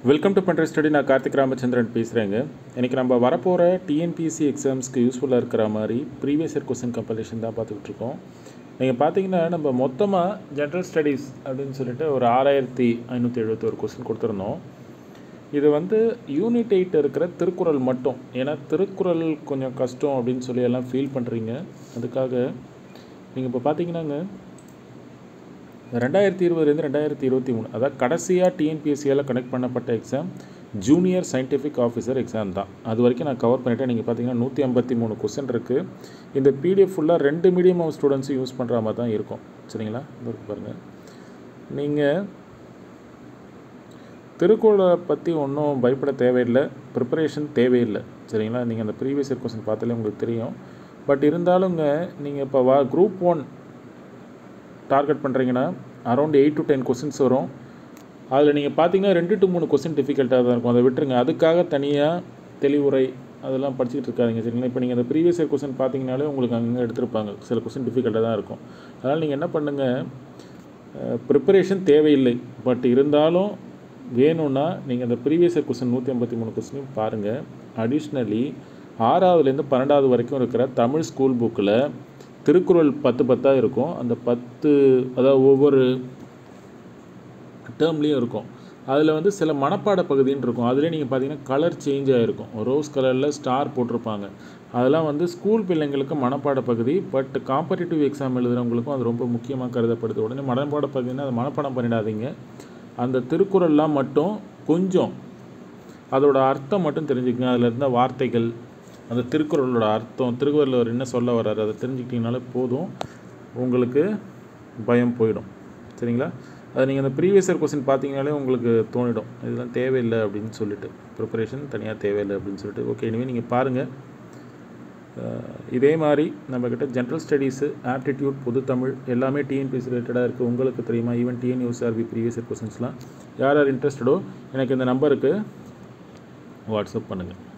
welcome to பண்ற study நான் கார்த்திக் ராமச்சந்திரன் பேசுகிறேங்க இன்றைக்கி நம்ம வரப்போகிற டிஎன்பிஎஸ்சி எக்ஸாம்ஸ்க்கு யூஸ்ஃபுல்லாக இருக்கிற மாதிரி ப்ரீவியஸ் இயர் கொஸ்டின் கம்பலேஷன் தான் பார்த்துக்கிட்டு இருக்கோம் நீங்கள் பார்த்தீங்கன்னா நம்ம மொத்தமாக ஜென்ரல் ஸ்டடீஸ் அப்படின்னு சொல்லிட்டு ஒரு ஆறாயிரத்தி ஐநூற்றி எழுபத்தோரு கொஸ்டின் கொடுத்துருந்தோம் இது வந்து யூனிட் எயிட் இருக்கிற திருக்குறள் மட்டும் ஏன்னா திருக்குறள் கொஞ்சம் கஷ்டம் அப்படின்னு சொல்லி எல்லாம் ஃபீல் பண்ணுறீங்க அதுக்காக நீங்கள் இப்போ பார்த்தீங்கன்னாங்க ரெண்டாயிரத்தி இருபதுலேருந்து ரெண்டாயிரத்தி இருபத்தி மூணு அதாவது கடைசியாக டிஎன்பிஎஸ்சியால் கனெக்ட் பண்ணப்பட்ட exam junior scientific officer exam தான் அது வரைக்கும் நான் கவர் பண்ணிட்டேன் நீங்கள் பார்த்தீங்கன்னா நூற்றி ஐம்பத்தி மூணு கொஸ்டின் இருக்குது இந்த பிடிஎஃப் ஃபுல்லாக ரெண்டு மீடியம் ஆஃப் ஸ்டூடெண்ட்ஸும் யூஸ் பண்ணுற மாதிரி தான் இருக்கும் சரிங்களா இது இருக்கு பாருங்கள் நீங்கள் திருக்குறளை பற்றி ஒன்றும் பயப்பட தேவையில்லை ப்ரிப்பரேஷன் தேவையில்லை சரிங்களா நீங்கள் அந்த ப்ரீவியஸ் இயர் கொஸ்டின் பார்த்தாலே உங்களுக்கு தெரியும் பட் இருந்தாலுங்க நீங்கள் இப்போ வா குரூப் ஒன் டார்கெட் பண்ணுறீங்கன்னா around eight to ten questions வரும் அதில் நீங்கள் பார்த்தீங்கன்னா ரெண்டு டு மூணு கொஸ்டின் டிஃபிகல்ட்டாக தான் இருக்கும் அதை விட்டுருங்க அதுக்காக தனியாக தெளிவுரை அதெல்லாம் படிச்சுட்டு இருக்காதிங்க சரிங்களா இப்போ நீங்கள் அந்த ப்ரீவியஸ் இயர் கொஸ்டின் பார்த்தீங்கனாலே உங்களுக்கு அங்கே எடுத்திருப்பாங்க சில கொஸ்டின் டிஃபிகல்ட்டாக தான் இருக்கும் அதனால் நீங்கள் என்ன பண்ணுங்கள் ப்ரிப்பரேஷன் தேவையில்லை பட் இருந்தாலும் வேணும்னா நீங்கள் அந்த ப்ரீவியஸ் இயர் கொஸ்டின் நூற்றி ஐம்பத்தி மூணு கொஸ்டினையும் பாருங்கள் அடிஷ்னலி ஆறாவதுலேருந்து பன்னெண்டாவது வரைக்கும் இருக்கிற தமிழ் ஸ்கூல் புக்கில் திருக்குறள் பத்து பத்தாக இருக்கும் அந்த பத்து அதாவது ஒவ்வொரு டேர்ம்லேயும் இருக்கும் அதில் வந்து சில மனப்பாட பகுதின்னு இருக்கும் அதிலே நீங்கள் பார்த்தீங்கன்னா கலர் சேஞ்ச் ஆகிருக்கும் ரோஸ் கலரில் ஸ்டார் போட்டிருப்பாங்க அதெல்லாம் வந்து ஸ்கூல் பிள்ளைங்களுக்கு மனப்பாட பகுதி பட் காம்படிட்டிவ் எக்ஸாம் எழுதுகிறவங்களுக்கும் அது ரொம்ப முக்கியமாக கருதப்படுது உடனே மனப்பாட பகுதினா அதை மனப்பாடம் பண்ணிடாதீங்க அந்த திருக்குறள்லாம் மட்டும் கொஞ்சம் அதோட அர்த்தம் மட்டும் தெரிஞ்சுக்கங்க அதில் இருந்த வார்த்தைகள் அந்த திருக்குறளோட அர்த்தம் திருக்குறளவர் என்ன சொல்ல வர்றாரு அதை தெரிஞ்சுக்கிட்டிங்கனாலே போதும் உங்களுக்கு பயம் போயிடும் சரிங்களா அது நீங்கள் அந்த ப்ரீவியஸ் இயர் கொஸ்டின் பார்த்தீங்கனாலே உங்களுக்கு தோணிடும் இதெல்லாம் தேவையில்லை அப்படின்னு சொல்லிட்டு ப்ரிப்பரேஷன் தனியாக தேவையில்லை அப்படின்னு சொல்லிட்டு ஓகே இனிமேல் நீங்கள் பாருங்கள் இதே மாதிரி நம்மக்கிட்ட ஜென்ரல் ஸ்டடீஸு ஆப்டிடியூட் பொது தமிழ் எல்லாமே டிஎன்பிஎஸ் ரிலேட்டடாக இருக்குது உங்களுக்கு தெரியுமா even TN USRB previous year கொஸ்டின்ஸ்லாம் யார் யார் இன்ட்ரெஸ்டடோ எனக்கு இந்த நம்பருக்கு வாட்ஸ்அப் பண்ணுங்கள்